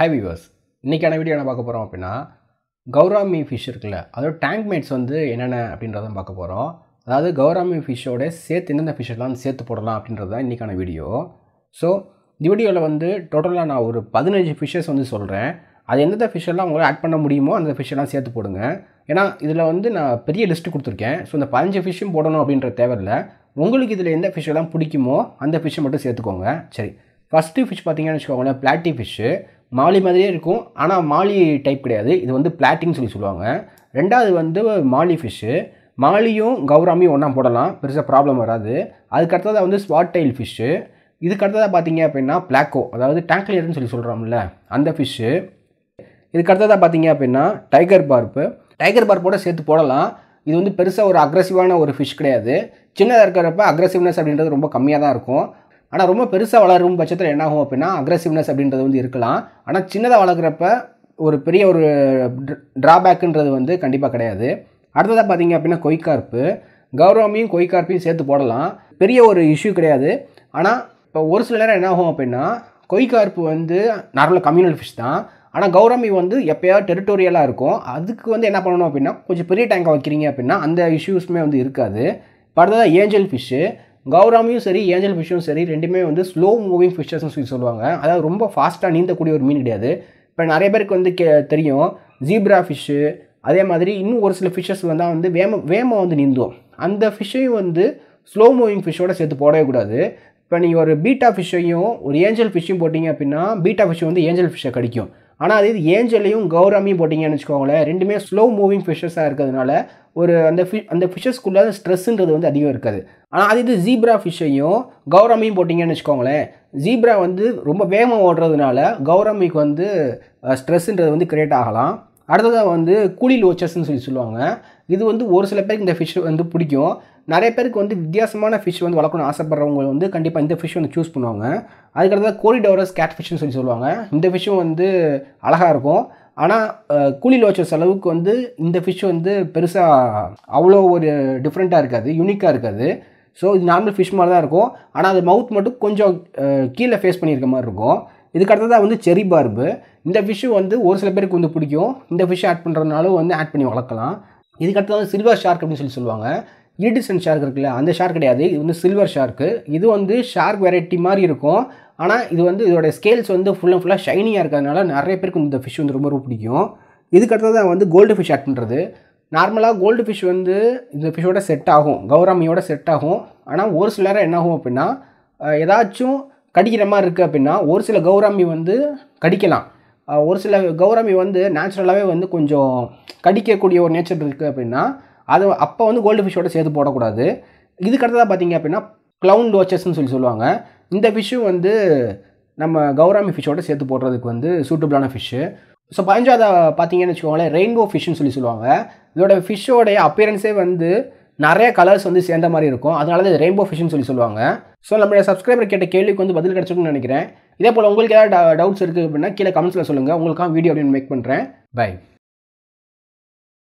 high viewers இன்றைக்கான video என்ன பார்க்க போகிறோம் அப்படின்னா கௌராமி ஃபிஷ் இருக்குல்ல அதோட டேங்க் மேட்ஸ் வந்து என்னென்ன அப்படின்றத பார்க்க போகிறோம் அதாவது கௌராமி ஃபிஷ்ஷோட சேர்த்து எந்தெந்த ஃபிஷ்ஷெல்லாம் சேர்த்து போடலாம் அப்படின்றது தான் இன்றைக்கான வீடியோ ஸோ இந்த வீடியோவில் வந்து டோட்டலாக நான் ஒரு பதினஞ்சு ஃபிஷ்ஷஸ் வந்து சொல்கிறேன் அது எந்தெந்த ஃபிஷ்ஷெல்லாம் உங்களால் ஆட் பண்ண முடியுமோ அந்த ஃபிஷ்ஷெல்லாம் சேர்த்து போடுங்க ஏன்னா இதில் வந்து நான் பெரிய லிஸ்ட்டு கொடுத்துருக்கேன் ஸோ இந்த பதினஞ்சு ஃபிஷ்ஷும் போடணும் அப்படின்ற தேவையில்லை உங்களுக்கு இதில் எந்த ஃபிஷ்ஷெல்லாம் பிடிக்குமோ அந்த ஃபிஷ்ஷை மட்டும் சேர்த்துக்கோங்க சரி ஃபஸ்ட்டு ஃபிஷ் பார்த்தீங்கன்னு வச்சுக்கோங்களேன் பிளாட்டி ஃபிஷ்ஷு மாலி மாதிரியே இருக்கும் ஆனால் மாலி டைப் கிடையாது இது வந்து பிளாட்டின்னு சொல்லி சொல்லுவாங்க ரெண்டாவது வந்து மாலி ஃபிஷ்ஷு மாலியும் கௌராமியும் ஒன்றா போடலாம் பெருசாக ப்ராப்ளம் வராது அதுக்கு அடுத்ததாக வந்து ஸ்வாட் டைல் ஃபிஷ்ஷு இதுக்கு அடுத்ததாக பார்த்தீங்க அப்படின்னா பிளாக்கோ அதாவது டேங்க்லியர்னு சொல்லி சொல்கிறோம்ல அந்த ஃபிஷ்ஷு இதுக்கு அடுத்ததாக பார்த்தீங்க அப்படின்னா டைகர் பார்ப்பு டைகர் பார்ப்போட சேர்த்து போடலாம் இது வந்து பெருசாக ஒரு அக்ரஸிவான ஒரு ஃபிஷ் கிடையாது சின்னதாக இருக்கிறப்ப அக்ரஸிவ்னஸ் அப்படின்றது ரொம்ப கம்மியாக தான் இருக்கும் ஆனால் ரொம்ப பெருசாக வளரும் பட்சத்தில் என்ன ஆகும் அப்படின்னா அக்ரஸிவ்னஸ் அப்படின்றது வந்து இருக்கலாம் ஆனால் சின்னதாக வளர்க்குறப்ப ஒரு பெரிய ஒரு ட்ராபேக்குன்றது வந்து கண்டிப்பாக கிடையாது அடுத்ததாக பார்த்தீங்க அப்படின்னா கொய்கார்ப்பு கௌரவமியும் கொய்கார்ப்பையும் சேர்த்து போடலாம் பெரிய ஒரு இஷ்யூ கிடையாது ஆனால் இப்போ ஒரு சில நேரம் என்ன ஆகும் அப்படின்னா கொய்கார்ப்பு வந்து நார்மலாக கம்யூனல் ஃபிஷ் தான் ஆனால் கௌரமி வந்து எப்போயாவது டெரிட்டோரியலாக இருக்கும் அதுக்கு வந்து என்ன பண்ணணும் அப்படின்னா கொஞ்சம் பெரிய டேங்காக வைக்கிறீங்க அப்படின்னா அந்த இஷ்யூஸுமே வந்து இருக்காது இப்போ அடுத்ததாக ஏஞ்சல் ஃபிஷ்ஷு கௌராமியும் சரி ஏஞ்சல் ஃபிஷ்ஷும் சரி ரெண்டுமே வந்து ஸ்லோ மூவிங் ஃபிஷ்ஷஸ்னு சொல்லி சொல்லுவாங்க அதாவது ரொம்ப ஃபாஸ்ட்டாக நீந்தக்கூடிய ஒரு மீன் கிடையாது இப்போ நிறைய பேருக்கு வந்து கே தெரியும் ஜீப்ரா ஃபிஷ்ஷு அதே மாதிரி இன்னும் ஒரு சில ஃபிஷ்ஷஸ் வந்தால் வந்து வேம வேமம் வந்து நீந்தும் அந்த ஃபிஷ்ஷையும் வந்து ஸ்லோ மூவிங் ஃபிஷ்ஷோட சேர்த்து போடவே கூடாது இப்போ நீங்கள் ஒரு பீட்டா ஃபிஷ்ஷையும் ஒரு ஏஞ்சல் ஃபிஷ்ஷையும் போட்டிங்க அப்படின்னா பீட்டா ஃபிஷ் வந்து ஏஞ்சல் ஃபிஷ்ஷை கடிக்கும் ஆனால் அதே இது ஏஞ்சலையும் கௌராமியும் போட்டிங்கன்னு வச்சுக்கோங்களேன் ரெண்டுமே ஸ்லோ மூவிங் ஃபிஷ்ஷஸாக இருக்கிறதுனால ஒரு அந்த ஃபி அந்த ஃபிஷ்ஷஸ்க்குள்ளே ஸ்ட்ரெஸ்ஸுன்றது வந்து அதிகம் இருக்காது ஆனால் அது இது ஜீப்ரா ஃபிஷ்ஷையும் கௌராமியும் போட்டிங்கன்னு வச்சுக்கோங்களேன் ஜீப்ரா வந்து ரொம்ப வேகமாக ஓடுறதுனால கௌராமிக்கு வந்து ஸ்ட்ரெஸ்ஸுன்றது வந்து கிரியேட் ஆகலாம் அடுத்ததாக வந்து கூலி லோச்சஸ்ன்னு சொல்லி சொல்லுவாங்க இது வந்து ஒரு சில பேருக்கு இந்த ஃபிஷ் வந்து பிடிக்கும் நிறைய பேருக்கு வந்து வித்தியாசமான ஃபிஷ் வந்து வளர்க்கணும்னு ஆசைப்படுறவங்க வந்து கண்டிப்பாக இந்த ஃபிஷ் வந்து சூஸ் பண்ணுவாங்க அதுக்கடுத்தது கோரிடோரஸ் கேட் ஃபிஷ்னு சொல்லி சொல்லுவாங்க இந்த ஃபிஷ்ஷும் வந்து அழகாக இருக்கும் ஆனால் கூலி லோச்சஸ் அளவுக்கு வந்து இந்த ஃபிஷ் வந்து பெருசாக அவ்வளோ ஒரு டிஃப்ரெண்ட்டாக இருக்காது யூனிக்காக இருக்காது ஸோ இது நார்மல் ஃபிஷ் மாதிரி தான் இருக்கும் ஆனால் அது மவுத் மட்டும் கொஞ்சம் கீழே ஃபேஸ் பண்ணியிருக்க மாதிரி இருக்கும் இதுக்கு அடுத்ததாக வந்து செரி பார்பு இந்த ஃபிஷ்ஷு வந்து ஒரு சில பேருக்கு வந்து பிடிக்கும் இந்த ஃபிஷ் ஆட் பண்ணுறதுனாலும் வந்து ஆட் பண்ணி வளர்க்கலாம் இதுக்கு அடுத்தது சில்வர் ஷார்க் அப்படின்னு சொல்லி சொல்லுவாங்க இரிடிசன் ஷார்க் இருக்குல்ல அந்த ஷார்க் கிடையாது இது வந்து சில்வர் ஷார்க்கு இது வந்து ஷார்க் வெரைட்டி மாதிரி இருக்கும் ஆனால் இது வந்து இதோட ஸ்கேல்ஸ் வந்து ஃபுல் அண்ட் ஃபுல்லாக ஷைனியாக இருக்கிறதுனால நிறைய பேருக்கு இந்த ஃபிஷ் வந்து ரொம்ப ரொம்ப பிடிக்கும் இதுக்கு அடுத்ததான் வந்து கோல்டு ஃபிஷ் ஆட் பண்ணுறது நார்மலாக கோல்டு ஃபிஷ் வந்து இந்த ஃபிஷ்ஷோட செட் ஆகும் கௌராமியோட செட் ஆகும் ஆனால் ஒரு சில நேரம் என்ன ஆகும் அப்படின்னா ஏதாச்சும் கடிக்கிற மாதிரி இருக்குது அப்படின்னா ஒரு சில கௌராமி வந்து கடிக்கலாம் ஒரு சில கௌராமி வந்து நேச்சுரலாகவே வந்து கொஞ்சம் கடிக்கக்கூடிய ஒரு நேச்சர் இருக்குது அப்படின்னா அது அப்போ வந்து கோல்டு ஃபிஷ்ஷோட சேர்த்து போடக்கூடாது இதுக்கு அடுத்ததாக பார்த்தீங்க அப்படின்னா க்ளவுன் லோச்சஸ்ன்னு சொல்லி சொல்லுவாங்க இந்த ஃபிஷ்ஷும் வந்து நம்ம கௌராமி ஃபிஷ்ஷோட சேர்த்து போடுறதுக்கு வந்து சூட்டபிளான ஃபிஷ்ஷு ஸோ பதினஞ்சாவது பார்த்தீங்கன்னு வச்சுக்கோங்களேன் ரெயின்போ ஃபிஷ்னு சொல்லி சொல்லுவாங்க இதோட ஃபிஷ்ஷோடைய அப்பியரன்ஸே வந்து நிறைய கலர்ஸ் வந்து சேர்ந்த மாதிரி இருக்கும் அதனால தான் ரெயின்போ ஃபிஷ்னு சொல்லி சொல்லுவாங்க ஸோ நம்மளுடைய சப்ஸ்கிரைபர் கேட்ட கேள்விக்கு வந்து பதில் கிடச்சிருக்குன்னு நினைக்கிறேன் இதே போல் உங்களுக்கு ஏதாவது டவுட்ஸ் இருக்குது அப்படின்னா கீழே கமெண்ட்ஸில் சொல்லுங்கள் உங்களுக்காக வீடியோ அப்படின்னு மேக் பண்ணுறேன் பை